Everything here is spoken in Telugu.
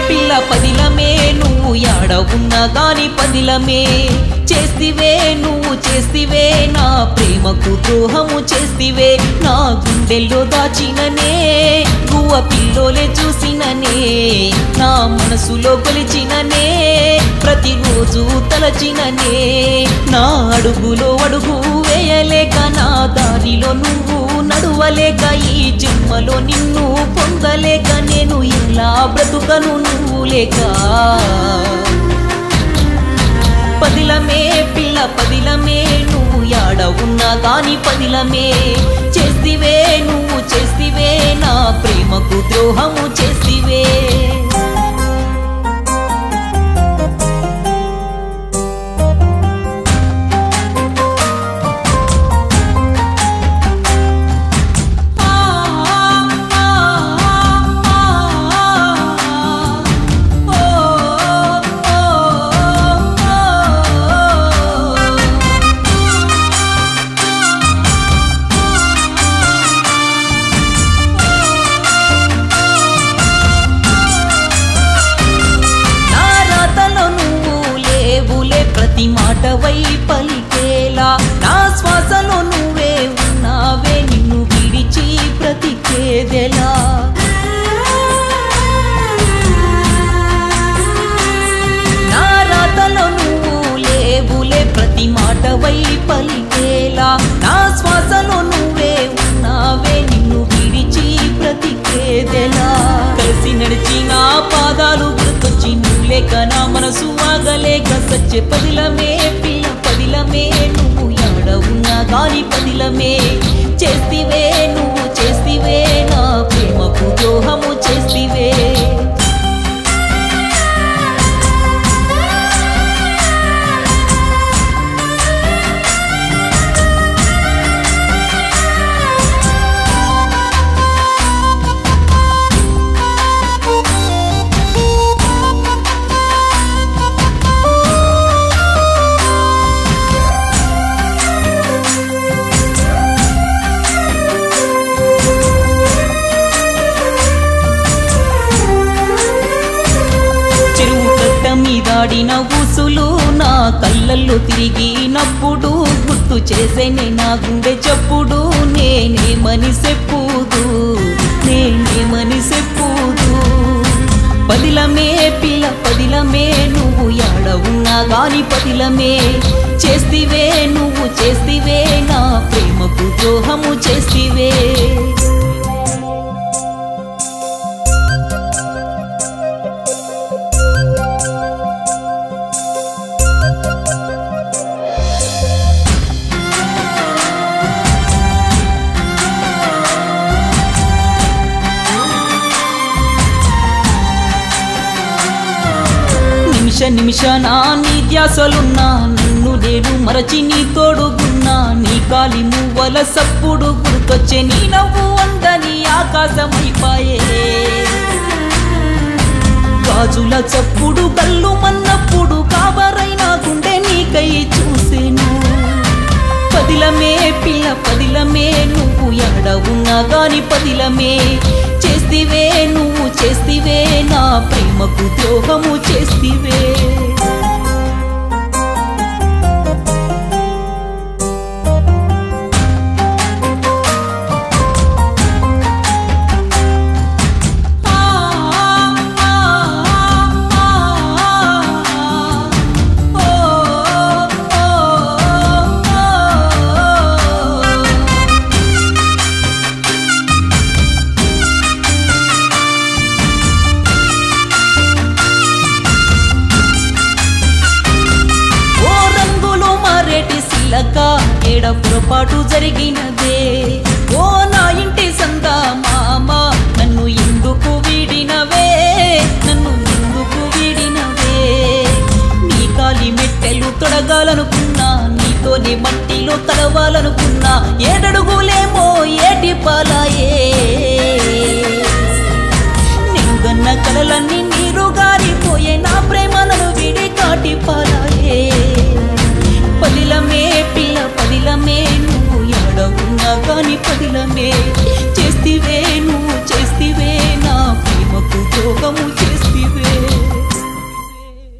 పిల్ల పదిలమే నువ్వు యాడ ఉన్నా గాని పదిలమే చేస్తివే నువ్వు చేస్తివే నా ప్రేమకు ద్రోహము చేస్తివే నా గుండెల్లో దాచిననే గువ్వ పిల్లోలే చూసిననే నా మనసులో కొలిచిననే ప్రతిరోజు తలచిననే నా అడుగులో అడుగు వేయలేక నా దారిలో నువ్వు నడువలేక ఈ జన్మలో నిన్ను పొందలేక నేను ఎలా బ్రతుకను నువ్వు లేక పదిలమే పిల్ల పదిలమే నువ్వు యాడ ఉన్నా గాని పదిలమే చేస్తివే నువ్వు చేస్తివే నా ప్రేమకు ద్రోహము చేస్తివే నా రాతలో నువ్వు లేవులే ప్రతి మాట వై పలికేలా నా శ్వాసలో నువ్వే ఉన్నావే నిన్ను విడిచి బ్రతికేదెలా నా రాతలో నువ్వు లేవులే ప్రతి మాట వై పలికేలా నా శ్వాసలో నువ్వే ఉన్నావే నిన్ను విడిచి బ్రతికేదెలా కలిసి నడిచిన పాదాలు గుర్తొచ్చి నువ్వు లేక నా మనసు ఆగలేక సచ్చే పదిలమే పిల్ల పదిలమే నువ్వు ఎడ ఉన్నా గాని పదిలమే చేస్తివే నువ్వు చేస్తివే నా ప్రేమకు ద్రోహము చేస్తివే చెరువు కట్ట మీదాడిన ఊసులు నా కళ్ళల్లో తిరిగినప్పుడు గుర్తు చేసేనే నా గుండె చప్పుడు నేనేమని చెప్పుదు నేనేమని చెప్పుదు పదిలమే పిల్ల పదిలమే నువ్వు యాడ ఉన్నా గాని పదిలమే చేస్తివే నువ్వు చేస్తివే నా ప్రేమకు ద్రోహము చేస్తివే నిమిష నిమిషాన నీ ధ్యాసలున్నా నన్ను నేను మరచి నీ తోడుగున్నా నీ కాలి మువ్వల సప్పుడు గుర్తొచ్చే నీ నవ్వు అందని ఆకాశమైపాయే గాజుల చప్పుడు కళ్ళు మన్నప్పుడు కాబరైన గుండె నీకై చూసేను పదిలమే పిల్ల పదిలమే నువ్వు ఎడ ఉన్నా గాని పదిలమే చేస్తివే నువ్వు చేస్తివే నా ప్రేమకు ద్రోహము చేస్తివే ఓ రంగులు మారేటి సిలక ఏడ పొరపాటు జరిగినదే ఓ నా ఇంటి సంద మామ నన్ను ఎందుకు వీడినవే నన్ను ఎందుకు వీడినవే నీ కాలి మెట్టెలు తొడగాలనుకున్నా నీతోనే మట్టిలో తడవాలనుకున్నా ఏడడుగులేమో ఏటి పాలాయే నింగన్న కలలన్నీ నీరు గారిపోయే నా ప్రేమలను విడి కాటి పాలాయే పదిలమే పిల్ల పదిలమే నువ్వు ఎడ ఉన్నా కాని పదిలమే